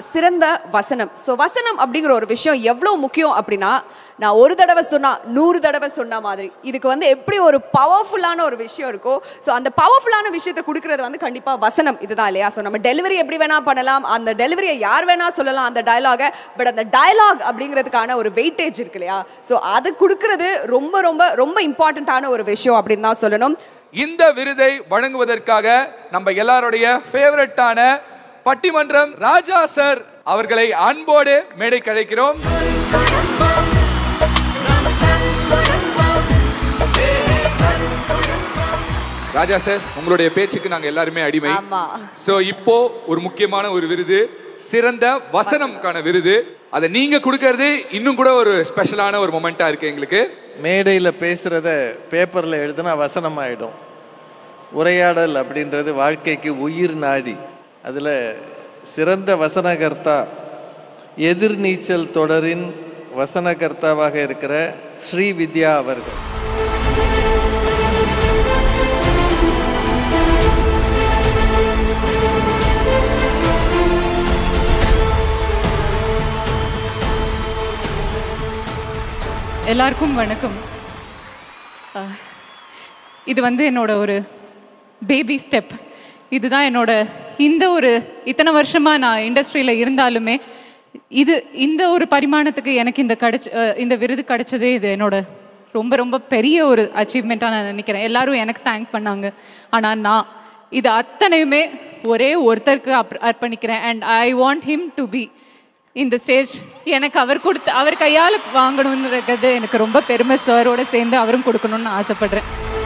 சிறந்த வசனம் ஸோ வசனம் அப்படிங்கிற ஒரு விஷயம் எவ்வளோ முக்கியம் அப்படின்னா நான் ஒரு தடவை சொன்னா நூறு தடவை சொன்ன மாதிரி இதுக்கு வந்து எப்படி ஒரு பவர்ஃபுல்லான ஒரு விஷயம் இருக்கோ ஸோ அந்த பவர்ஃபுல்லான விஷயத்தை கொடுக்கறது வந்து கண்டிப்பாக வசனம் இதுதான் இல்லையா ஸோ நம்ம டெலிவரி எப்படி வேணா பண்ணலாம் அந்த டெலிவரியை யார் வேணா சொல்லலாம் அந்த டயலாகை பட் அந்த டயலாக் அப்படிங்கிறதுக்கான ஒரு வெயிட்டேஜ் இருக்கு இல்லையா ஸோ அது கொடுக்கறது ரொம்ப ரொம்ப ரொம்ப இம்பார்ட்டண்ட்டான ஒரு விஷயம் அப்படின்னு தான் சொல்லணும் இந்த விருதை வழங்குவதற்காக நம்ம எல்லாருடைய ஃபேவரட்டான பட்டிமன்றம் ராஜா சார் அவர்களை அன்போடு மேடை கழைக்கிறோம் ராஜா சார் உங்களுடைய பேச்சுக்கு நாங்க எல்லாருமே அடிமை ஆமா. சோ இப்போ ஒரு முக்கியமான ஒரு விருது சிறந்த வசனம்கான விருது அதை நீங்க கொடுக்கறது இன்னும் கூட ஒரு ஸ்பெஷலான ஒரு மொமெண்டா இருக்கு எங்களுக்கு மேடையில் பேசுகிறத பேப்பரில் எழுதுனா வசனம் ஆயிடும் உரையாடல் அப்படின்றது வாழ்க்கைக்கு உயிர் நாடி அதில் சிறந்த வசனகர்த்தா எதிர்நீச்சல் தொடரின் வசனகர்த்தாவாக இருக்கிற ஸ்ரீ வித்யா அவர்கள் எல்லாருக்கும் வணக்கம் அஹ், இது வந்து என்னோட ஒரு பேபி ஸ்டெப் இதுதான் என்னோட இந்த ஒரு இத்தனை வருஷமாக நான் இண்டஸ்ட்ரியில் இருந்தாலுமே இது இந்த ஒரு பரிமாணத்துக்கு எனக்கு இந்த கிடைச்ச அஹ், இந்த விருது கிடைச்சதே இது என்னோட ரொம்ப ரொம்ப பெரிய ஒரு அச்சீவ்மெண்ட்டாக நான் நினைக்கிறேன் எல்லாரும் எனக்கு தேங்க் பண்ணாங்க ஆனால் நான் இது அத்தனையுமே ஒரே ஒருத்தருக்கு அப் அர்ப்பணிக்கிறேன் and I want him to be இந்த ஸ்டேஜ் எனக்கு அவர் கொடுத்து அவர் கையால் வாங்கணுன்றது எனக்கு ரொம்ப பெருமை சாரோட சேர்ந்து அவரும் கொடுக்கணும்னு ஆசைப்படுறேன்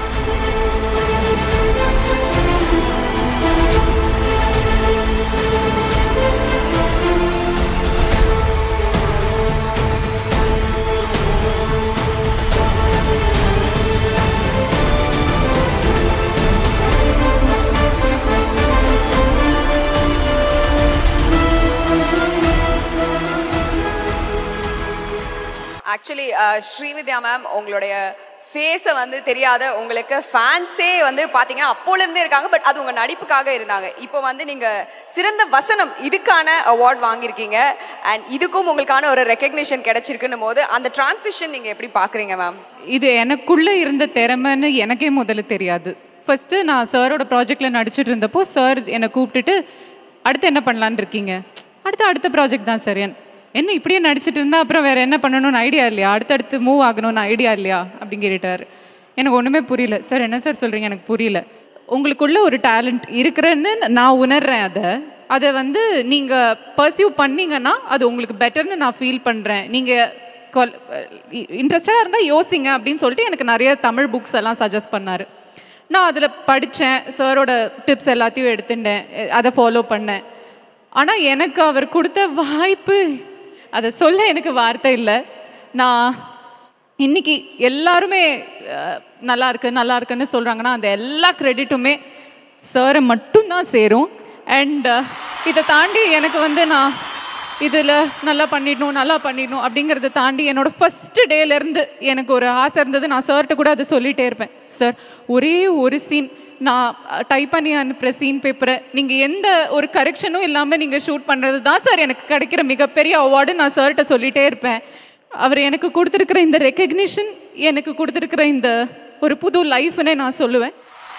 ஆக்சுவலி ஸ்ரீவித்யா மேம் உங்களுடைய ஃபேஸை வந்து தெரியாத உங்களுக்கு ஃபேன்ஸே வந்து பார்த்தீங்கன்னா அப்போலேருந்தே இருக்காங்க பட் அது உங்கள் நடிப்புக்காக இருந்தாங்க இப்போ வந்து நீங்கள் சிறந்த வசனம் இதுக்கான அவார்ட் வாங்கியிருக்கீங்க அண்ட் இதுக்கும் உங்களுக்கான ஒரு ரெக்கக்னிஷன் கிடைச்சிருக்குன்னும் போது அந்த டிரான்சிஷன் நீங்கள் எப்படி பார்க்குறீங்க மேம் இது எனக்குள்ளே இருந்த திறமைன்னு எனக்கே முதல்ல தெரியாது ஃபஸ்ட்டு நான் சாரோட ப்ராஜெக்டில் நடிச்சிட்டு இருந்தப்போ சார் என்னை கூப்பிட்டுட்டு அடுத்து என்ன பண்ணலான்னு இருக்கீங்க அடுத்து அடுத்த ப்ராஜெக்ட் தான் சார் என் என்ன இப்படியே நடிச்சிட்டு இருந்தா அப்புறம் வேறு என்ன பண்ணணும்னு ஐடியா இல்லையா அடுத்தடுத்து மூவ் ஆகணும்னு ஐடியா இல்லையா அப்படின்னு கேட்டார் எனக்கு ஒன்றுமே புரியல சார் என்ன சார் சொல்கிறீங்க எனக்கு புரியல உங்களுக்குள்ள ஒரு டேலண்ட் இருக்கிறேன்னு நான் உணர்றேன் அதை அதை வந்து நீங்கள் பர்சியூ பண்ணீங்கன்னா அது உங்களுக்கு பெட்டர்னு நான் ஃபீல் பண்ணுறேன் நீங்கள் இன்ட்ரெஸ்டடாக இருந்தால் யோசிங்க அப்படின்னு சொல்லிட்டு எனக்கு நிறைய தமிழ் புக்ஸ் எல்லாம் சஜஸ்ட் பண்ணார் நான் அதில் படித்தேன் சாரோட டிப்ஸ் எல்லாத்தையும் எடுத்துட்டேன் எ- அதை ஃபாலோ பண்ணேன் ஆனால் எனக்கு அவர் கொடுத்த வாய்ப்பு அதை சொல்ல எனக்கு வார்த்தை இல்லை நான் இன்னைக்கு எல்லாருமே அஹ், நல்லா இருக்கு நல்லா இருக்குன்னு சொல்கிறாங்கன்னா அந்த எல்லா கிரெடிட்டுமே சாரை மட்டும்தான் சேரும் அண்ட் இதை தாண்டி எனக்கு வந்து நான் இதில் நல்லா பண்ணிடணும் நல்லா பண்ணிடணும் அப்படிங்கிறத தாண்டி என்னோட ஃபஸ்ட்டு டேலேருந்து எனக்கு ஒரு ஆசை இருந்தது நான் சார்கிட்ட கூட அதை சொல்லிகிட்டே இருப்பேன் சார் ஒரே ஒரு சீன் நான் டைப் பண்ணி அனுப்புகிற சீன் பேப்பரை நீங்கள் எந்த ஒரு கரெக்ஷனும் இல்லாமல் நீங்கள் ஷூட் பண்ணுறது தான் சார் எனக்கு கிடைக்கிற மிகப்பெரிய அவார்டு நான் சார்கிட்ட சொல்லிகிட்டே இருப்பேன் அவர் எனக்கு கொடுத்துருக்கிற இந்த ரெக்கக்னிஷன் எனக்கு கொடுத்துருக்கிற இந்த ஒரு புது லைஃப்னே நான் சொல்லுவேன்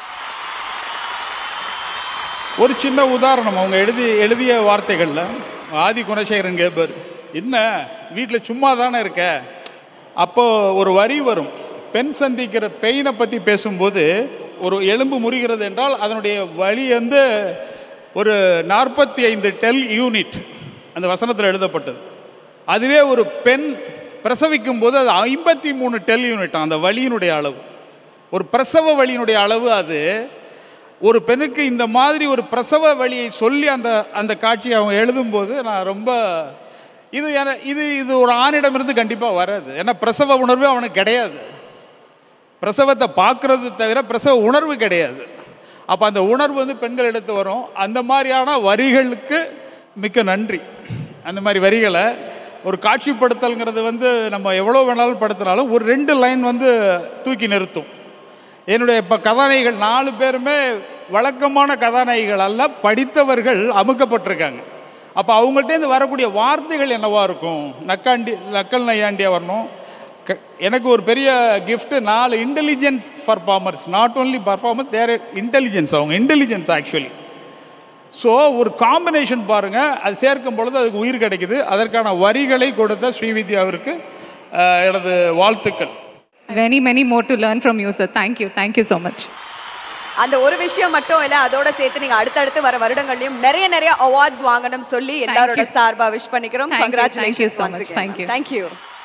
ஒரு சின்ன உதாரணம் அவங்க எழுதி எழுதிய வார்த்தைகளில் ஆதி குணசேகரன் கேட்பார் என்ன வீட்டில் சும்மா தானே இருக்க அப்போ ஒரு வரி வரும் பெண் சந்திக்கிற பெயினை பற்றி பேசும்போது ஒரு எலும்பு முறிகிறது என்றால் அதனுடைய வலி வந்து ஒரு நாற்பத்தி ஐந்து டெல் யூனிட் அந்த வசனத்தில் எழுதப்பட்டது அதுவே ஒரு பெண் பிரசவிக்கும் போது அது ஐம்பத்தி மூணு டெல் யூனிட் அந்த வலியினுடைய அளவு ஒரு பிரசவ வலியினுடைய அளவு அது ஒரு பெண்ணுக்கு இந்த மாதிரி ஒரு பிரசவ வழியை சொல்லி அந்த அந்த காட்சியை அவங்க எழுதும்போது நான் ரொம்ப இது என- இது இது ஒரு ஆணிடமிருந்து கண்டிப்பாக வராது ஏன்னா பிரசவ உணர்வு அவனுக்கு கிடையாது பிரசவத்தை பார்க்கறது தவிர பிரசவ உணர்வு கிடையாது அப்போ அந்த உணர்வு வந்து பெண்கள் எடுத்து வரும் அந்த மாதிரியான வரிகளுக்கு மிக்க நன்றி அந்த மாதிரி வரிகளை ஒரு காட்சிப்படுத்தல்ங்கிறது வந்து நம்ம எவ்வளோ வேணாலும் படுத்தினாலும் ஒரு ரெண்டு லைன் வந்து தூக்கி நிறுத்தும் என்னுடைய இப்போ கதாநாயகிகள் நாலு பேருமே வழக்கமான கதாநாயகிகள் அல்ல படித்தவர்கள் அமுக்கப்பட்டிருக்காங்க அப்போ அவங்கள்ட்டேருந்து வரக்கூடிய வார்த்தைகள் என்னவா இருக்கும் நக்காண்டி நக்கல் நையாண்டியாக வரணும் க- எனக்கு ஒரு பெரிய gift நாலு intelligence performers not only performers their intelligence அவங்க இன்டெலிஜென்ஸ் ஆக்சுவலி ஸோ ஒரு காம்பினேஷன் பாருங்க அது சேர்க்கும் பொழுது அதுக்கு உயிர் கிடைக்குது அதற்கான வரிகளை கொடுத்த ஸ்ரீவித்யாவிற்கு அஹ், எனது வாழ்த்துக்கள் many many more to learn from you sir thank you thank you so much அந்த ஒரு விஷயம் மட்டும் இல்ல அதோட சேர்த்து நீங்க அடுத்தடுத்து வர வருடங்கள்லயும் நிறைய நிறைய அவார்ட்ஸ் வாங்கணும் சொல்லி எல்லாரோட you. சார்பா விஷ் பண்ணிக்கிறோம் Thank you, thank you congratulations so much. Thank you. Thank you